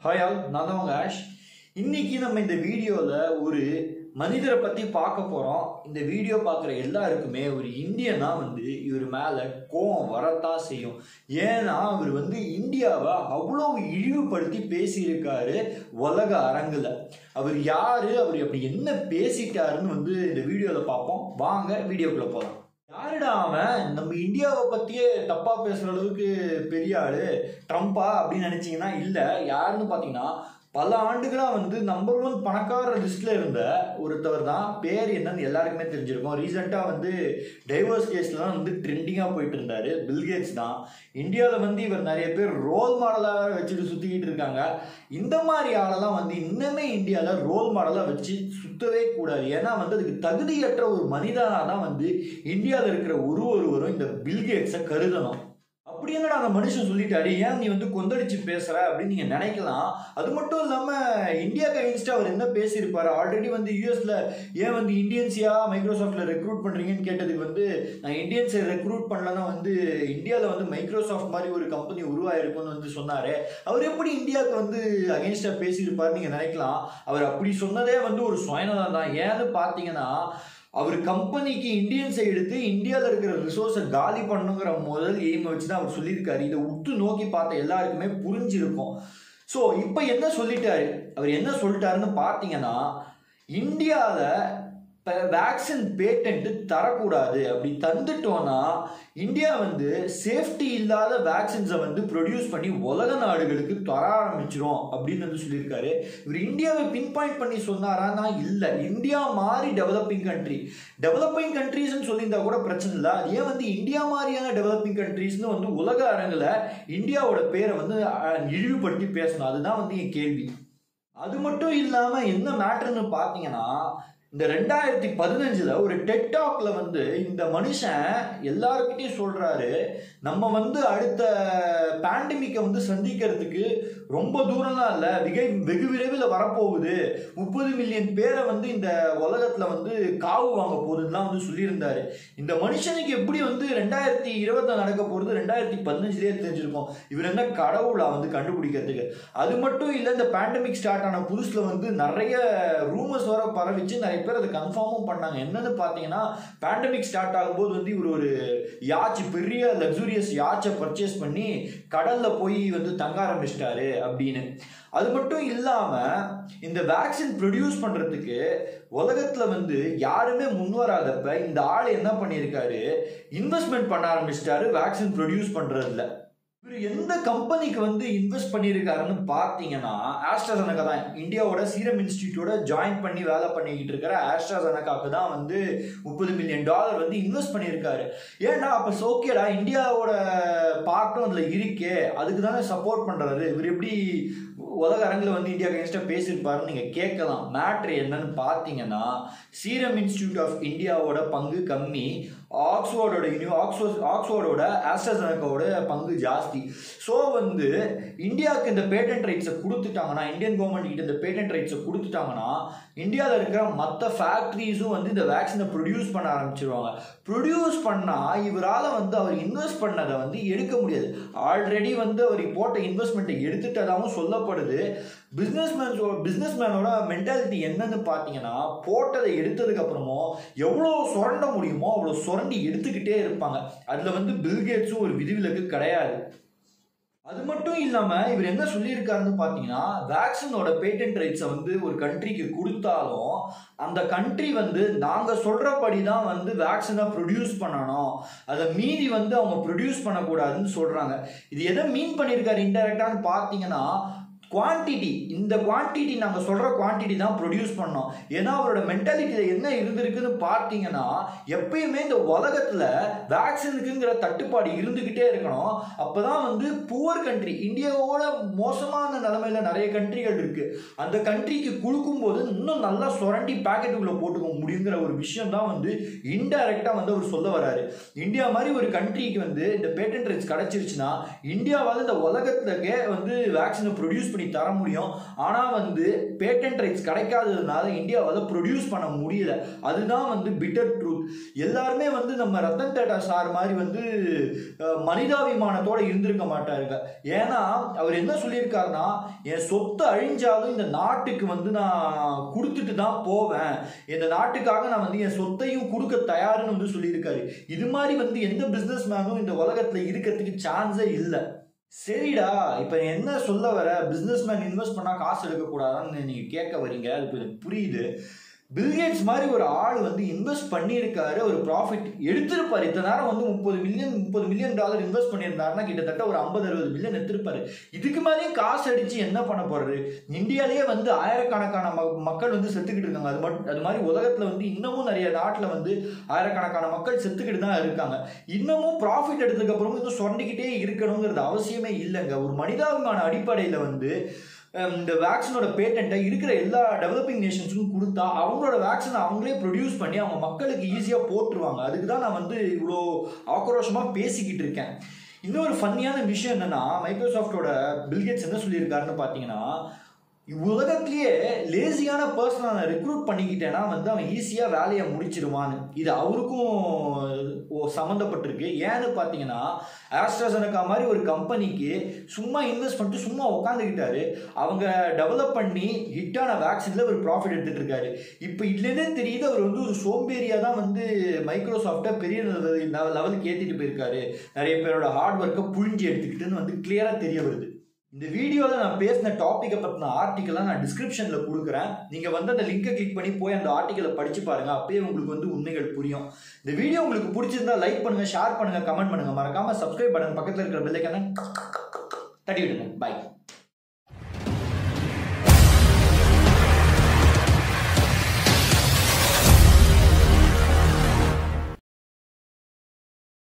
hi all நான் தான் உங்க ஆஷ் இன்னைக்கு நம்ம இந்த வீடியோவில் ஒரு மனிதரை பற்றி பார்க்க போகிறோம் இந்த வீடியோ பார்க்குற எல்லாருக்குமே ஒரு இந்தியனா வந்து இவர் மேலே கோவம் வரத்தான் செய்யும் ஏன்னா அவர் வந்து இந்தியாவை அவ்வளோ இழிவுபடுத்தி பேசியிருக்காரு உலக அரங்கில் அவர் யார் அவர் அப்படி என்ன பேசிட்டாருன்னு வந்து இந்த வீடியோவில் பார்ப்போம் வாங்க வீடியோக்குள்ளே போகலாம் யாருடா அவன் நம்ம இந்தியாவை பத்தியே தப்பா பேசுற அளவுக்கு பெரிய ஆளு ட்ரம்ப்பா அப்படின்னு நினைச்சீங்கன்னா இல்ல யாருன்னு பாத்தீங்கன்னா பல ஆண்டுகளா வந்து நம்பர் ஒன் பணக்கார லிஸ்ட்ல இருந்த ஒருத்தவர் தான் பேர் என்னன்னு எல்லாருக்குமே தெரிஞ்சிருக்கும் ரீசெண்டா வந்து டைவர்ஸ் கேஸ்லாம் வந்து ட்ரெண்டிங்கா போயிட்டு இருந்தாரு பில்கேட்ஸ் தான் இந்தியாவில் வந்து இவர் நிறைய பேர் ரோல் மாடலாக வச்சுட்டு சுத்திக்கிட்டு இருக்காங்க இந்த மாதிரி ஆளெல்லாம் வந்து இன்னுமே இந்தியாவில் ரோல் மாடலாக வச்சு சுத்தவே கூடாது ஏன்னா வந்து அதுக்கு தகுதியற்ற ஒரு மனிதனாக தான் வந்து இந்தியாவில் இருக்கிற ஒரு ஒருவரும் இந்த பில்கேட்ஸை கருதணும் அப்படி என்னடா அந்த மனுஷன் சொல்லிட்டாரு ஏன் நீ வந்து கொந்தளிச்சு பேசுற அப்படின்னு நீங்க நினைக்கலாம் அது மட்டும் இல்லாம இந்தியாக்கு அகேன்ஸ்டா அவர் என்ன பேசியிருப்பாரு ஆல்ரெடி வந்து யூஎஸ்ல ஏன் வந்து இந்தியன்ஸியா மைக்ரோசாஃப்ட்ல ரெக்ரூட் பண்றீங்கன்னு கேட்டதுக்கு வந்து நான் இந்தியன்ஸை ரெக்ரூட் பண்ணலன்னா வந்து இந்தியாவில் வந்து மைக்ரோசாஃப்ட் மாதிரி ஒரு கம்பெனி உருவாயிருக்கும்னு வந்து சொன்னாரு அவர் எப்படி இந்தியாவுக்கு வந்து அகேன்ஸ்டா பேசியிருப்பாரு நீங்க நினைக்கலாம் அவர் அப்படி சொன்னதே வந்து ஒரு சுயநலம் தான் ஏன்னு பார்த்தீங்கன்னா அவர் கம்பெனிக்கு இந்தியன்ஸை எடுத்து இந்தியாவில் இருக்கிற ரிசோர்ஸை காலி பண்ணுங்கிற முதல் எய்மை வச்சு தான் அவர் சொல்லியிருக்காரு இதை உத்து நோக்கி பார்த்த எல்லாருக்குமே புரிஞ்சிருக்கும் ஸோ இப்போ என்ன சொல்லிட்டாரு அவர் என்ன சொல்லிட்டாருன்னு பார்த்தீங்கன்னா இந்தியாவில் இப்போ வேக்சின் பேட்டன்ட் தரக்கூடாது அப்படி தந்துட்டோன்னா இந்தியா வந்து சேஃப்டி இல்லாத வேக்சின்ஸை வந்து ப்ரொடியூஸ் பண்ணி உலக நாடுகளுக்கு தர ஆரம்பிச்சிரும் அப்படின்னு வந்து சொல்லியிருக்காரு இவர் இந்தியாவை பின் பாயிண்ட் பண்ணி சொன்னாரான்னா இல்லை இந்தியா மாதிரி டெவலப்பிங் கண்ட்ரி டெவலப்பிங் கண்ட்ரீஸ்னு சொல்லியிருந்தா கூட பிரச்சனை இல்லை அது ஏன் வந்து இந்தியா மாதிரியான டெவலப்பிங் கண்ட்ரீஸ்னு வந்து உலக அரங்கில் இந்தியாவோட பேரை வந்து அஹ், இழிவுபடுத்தி பேசணும் அதுதான் வந்து என் கேள்வி அது மட்டும் இல்லாமல் என்ன மேட்ருன்னு பார்த்தீங்கன்னா இந்த ரெண்டாயிரத்தி பதினஞ்சில் ஒரு டெக்டாக்ல வந்து இந்த மனுஷன் எல்லாருக்கிட்டையும் சொல்கிறாரு நம்ம வந்து அடுத்த பேண்டமிக்கை வந்து சந்திக்கிறதுக்கு ரொம்ப தூரம்லாம் இல்லை மிக வெகு விரைவில் வரப்போகுது முப்பது மில்லியன் பேரை வந்து இந்த உலகத்தில் வந்து காவு வாங்க போகுதுலாம் வந்து சொல்லியிருந்தாரு இந்த மனுஷனுக்கு எப்படி வந்து ரெண்டாயிரத்தி இருபத்தி நடக்க போகிறது ரெண்டாயிரத்தி பதினஞ்சுலேயே தெரிஞ்சிருக்கும் இவர் என்ன கடவுளா வந்து கண்டுபிடிக்கிறதுக்கு அது மட்டும் இல்லை இந்த பேண்டமிக் ஸ்டார்ட் ஆன புதுசில் வந்து நிறைய ரூமர்ஸ் வர பரவிச்சு நிறைய பேர் அதை கன்ஃபார்மும் பண்ணாங்க என்னன்னு பார்த்தீங்கன்னா பேண்டமிக் ஸ்டார்ட் ஆகும்போது வந்து இவர் ஒரு யாச் பெரிய லக்ஸூரியஸ் யாச்சை பர்ச்சேஸ் பண்ணி கடலில் போய் வந்து தங்க ஆரம்பிச்சிட்டாரு அப்படின்னு அது மட்டும் இல்லாமல் இந்த வேக்சின் ப்ரொடியூஸ் பண்ணுறதுக்கு உலகத்தில் வந்து யாருமே முன் வராதப்ப இந்த ஆள் என்ன பண்ணியிருக்காரு இன்வெஸ்ட்மெண்ட் பண்ண ஆரம்பிச்சிட்டாரு வேக்சின் ப்ரொடியூஸ் பண்ணுறதுல இவர் எந்த கம்பெனிக்கு வந்து இன்வெஸ்ட் பண்ணியிருக்காருன்னு பார்த்தீங்கன்னா ஆஸ்ட்ராசனக்கா தான் இந்தியாவோட சீரம் இன்ஸ்டிடியூட்டோட ஜாயின் பண்ணி வேலை பண்ணிக்கிட்டு இருக்கிற ஆஸ்ட்ராசனக்காக்கு தான் வந்து முப்பது மில்லியன் டாலர் வந்து இன்வெஸ்ட் பண்ணியிருக்காரு ஏன்னா அப்போ ஓகேடா இந்தியாவோட பார்ட்டும் அதில் இருக்கே அதுக்கு தானே சப்போர்ட் பண்ணுறாரு இவர் எப்படி உலக அரங்கில் வந்து இந்தியா அகேன்ஸ்டாக பேசியிருப்பாருன்னு நீங்கள் கேட்கலாம் மேட்ரு என்னன்னு பார்த்தீங்கன்னா சீரம் இன்ஸ்டிடியூட் ஆஃப் இந்தியாவோட பங்கு கம்மி ஆக்ஸ்போர்டோட யூனி ஆக்ஸ்போர்ட் ஆக்ஸ்போர்டோட ஆஸ்ட்ராசனக்காவோட பங்கு ஜாஸ்தி ஸோ வந்து இந்தியாவுக்கு இந்த பேட்டன்ட் ரைட்ஸை கொடுத்துட்டாங்கன்னா இந்தியன் கவர்மெண்ட் கிட்ட இந்த பேட்டன்ட் ரைட்ஸை கொடுத்துட்டாங்கன்னா இந்தியாவில் இருக்கிற மற்ற ஃபேக்ட்ரிஸும் வந்து இந்த வேக்சினை ப்ரொடியூஸ் பண்ண ஆரம்பிச்சிருவாங்க ப்ரொடியூஸ் பண்ணால் இவரால் வந்து அவர் இன்வெஸ்ட் பண்ணதை வந்து எடுக்க முடியாது ஆல்ரெடி வந்து அவர் போட்ட இன்வெஸ்ட்மெண்ட்டை எடுத்துட்டதாகவும் சொல்லப்படுது பிஸ்னஸ் மேன் பிஸ்னஸ் மேனோட மென்டாலிட்டி என்னன்னு பார்த்தீங்கன்னா போட்டதை எடுத்ததுக்கு அப்புறமும் எவ்வளோ சுரண்ட முடியுமோ அவ்வளோ சுரண்டி எடுத்துக்கிட்டே இருப்பாங்க அதில் வந்து பில்கேட்ஸும் ஒரு விதிவிலக்கு கிடையாது அது மட்டும் இல்லாமல் இவர் என்ன சொல்லியிருக்காருன்னு பார்த்தீங்கன்னா வேக்சினோட பேட்டன்ட் ரைட்ஸை வந்து ஒரு கண்ட்ரிக்கு கொடுத்தாலும் அந்த கண்ட்ரி வந்து நாங்கள் சொல்கிறபடி தான் வந்து வேக்சினை ப்ரொடியூஸ் பண்ணணும் அதை மீறி வந்து அவங்க ப்ரொடியூஸ் பண்ணக்கூடாதுன்னு சொல்கிறாங்க இது எதை மீன் பண்ணியிருக்காரு இன்டெரக்டான்னு பார்த்தீங்கன்னா குவான்டிட்டி இந்த குவான்டிட்டி நாங்கள் சொல்கிற குவான்டிட்டி தான் ப்ரொடியூஸ் பண்ணோம் ஏன்னா அவரோட மென்டாலிட்டியில் என்ன இருந்திருக்குன்னு பார்த்தீங்கன்னா எப்பயுமே இந்த உலகத்தில் வேக்சினுக்குங்கிற தட்டுப்பாடு இருந்துக்கிட்டே இருக்கணும் அப்போ தான் வந்து புவர் கண்ட்ரி இந்தியாவோட மோசமான நிலமையில நிறைய கண்ட்ரிகள் இருக்குது அந்த கண்ட்ரிக்கு கொடுக்கும்போது இன்னும் நல்லா சுரண்டி பேக்கெட்டுக்குள்ளே போட்டுக்க முடியுங்கிற ஒரு விஷயம் தான் வந்து இன்டைரக்டாக வந்து அவர் சொல்ல வராரு இந்தியா மாதிரி ஒரு கண்ட்ரிக்கு வந்து இந்த பேட்டன்ட் ரைட்ஸ் கிடச்சிருச்சுன்னா இந்தியாவால் இந்த உலகத்துலக்கே வந்து வேக்சினை ப்ரொடியூஸ் பண்ணி பண்ணி தர முடியும் ஆனால் வந்து பேட்டன்ட் ரைட்ஸ் கிடைக்காததுனால இந்தியாவால் ப்ரொடியூஸ் பண்ண முடியல அதுதான் வந்து பிட்டர் ட்ரூத் எல்லாருமே வந்து நம்ம ரத்தன் டாட்டா சார் மாதிரி வந்து அஹ், மனிதாபிமானத்தோட இருந்திருக்க மாட்டாருங்க ஏன்னா அவர் என்ன சொல்லியிருக்காருன்னா என் சொத்து அழிஞ்சாலும் இந்த நாட்டுக்கு வந்து நான் கொடுத்துட்டு தான் போவேன் இந்த நாட்டுக்காக நான் வந்து என் சொத்தையும் கொடுக்க தயாருன்னு வந்து சொல்லியிருக்காரு இது மாதிரி வந்து எந்த பிஸ்னஸ் மேனும் இந்த உலகத்தில் இருக்கிறதுக்கு சான்ஸே இல்லை சரிடா இப்போ என்ன சொல்ல வர பிஸ்னஸ் மேன் இன்வெஸ்ட் பண்ணால் காசு எடுக்கக்கூடாதான்னு நீங்கள் கேட்க வரீங்க அது இப்ப எனக்கு புரியுது பில்கேட்ஸ் மாதிரி ஒரு ஆள் வந்து இன்வெஸ்ட் பண்ணியிருக்காரு ஒரு ப்ராஃபிட் எடுத்திருப்பாரு இத்தனை நேரம் வந்து முப்பது மில்லியன் முப்பது மில்லியன் டாலர் இன்வெஸ்ட் பண்ணியிருந்தாருன்னா கிட்டத்தட்ட ஒரு ஐம்பது அறுபது மில்லியன் எடுத்திருப்பாரு இதுக்கு மேலேயும் காசு அடிச்சு என்ன பண்ண போறாரு இந்தியாலேயே வந்து ஆயிரக்கணக்கான ம- மக்கள் வந்து செத்துக்கிட்டு இருக்காங்க அது மட்டும் அது மாதிரி உலகத்துல வந்து இன்னமும் நிறைய நாட்டில் வந்து ஆயிரக்கணக்கான மக்கள் செத்துக்கிட்டு தான் இருக்காங்க இன்னமும் ப்ராஃபிட் எடுத்ததுக்கு அப்புறமும் இன்னும் சொன்னிக்கிட்டே இருக்கணுங்கிறது அவசியமே இல்லைங்க ஒரு மனிதாபிமான அடிப்படையில் வந்து ஹம், இந்த வேக்சினோட பேட்டண்ட்டை இருக்கிற எல்லா டெவலப்பிங் நேஷன்ஸுக்கும் கொடுத்தா அவங்களோட வேக்சினை அவங்களே ப்ரொடியூஸ் பண்ணி அவங்க மக்களுக்கு ஈஸியாக போட்டுருவாங்க அதுக்கு தான் நான் வந்து இவ்வளோ ஆக்ரோஷமாக பேசிக்கிட்டு இருக்கேன் இன்னொரு ஃபன்னியான விஷயம் என்னன்னா மைக்ரோசாஃப்டோட பில்கேட்ஸ் என்ன சொல்லியிருக்காருன்னு பார்த்தீங்கன்னா உலகத்திலேயே லேசியான பர்சனை நான் ரெக்ரூட் பண்ணிக்கிட்டேன்னா வந்து அவன் ஈஸியாக வேலையை முடிச்சிருவான்னு இது அவருக்கும் ஓ சம்மந்தப்பட்டிருக்கு ஏன்னு பார்த்தீங்கன்னா ஆஸ்ட்ராசனக்கா மாதிரி ஒரு கம்பெனிக்கு சும்மா இன்வெஸ்ட் பண்ணிட்டு சும்மா உட்காந்துக்கிட்டாரு அவங்க டெவலப் பண்ணி ஹிட்டான வேக்சினில் ஒரு ப்ராஃபிட் எடுத்துட்டு இருக்காரு இப்போ இதுலேருந்தே தெரியுது அவர் வந்து ஒரு சோம்பேறியாக தான் வந்து மைக்ரோசாஃப்டை பெரிய லெவல் லெவலுக்கு ஏற்றிட்டு போயிருக்காரு நிறைய பேரோட ஹார்ட் ஒர்க்கை புழிஞ்சு எடுத்துக்கிட்டுன்னு வந்து கிளியராக தெரிய வருது இந்த வீடியோவில் நான் பேசின டாப்பிக்கை பற்றின ஆர்டிக்கலை நான் டிஸ்கிரிப்ஷனில் கொடுக்குறேன் நீங்கள் வந்து அந்த லிங்கை கிளிக் பண்ணி போய் அந்த ஆர்டிக்கலை படித்து பாருங்கள் அப்பயே உங்களுக்கு வந்து உண்மைகள் புரியும் இந்த வீடியோ உங்களுக்கு பிடிச்சிருந்தா லைக் பண்ணுங்கள் ஷேர் பண்ணுங்கள் கமெண்ட் பண்ணுங்கள் மறக்காமல் சப்ஸ்கிரைப் பட்டன் பக்கத்தில் இருக்கிற பெல்லைக்கான தட்டி விடுங்க பை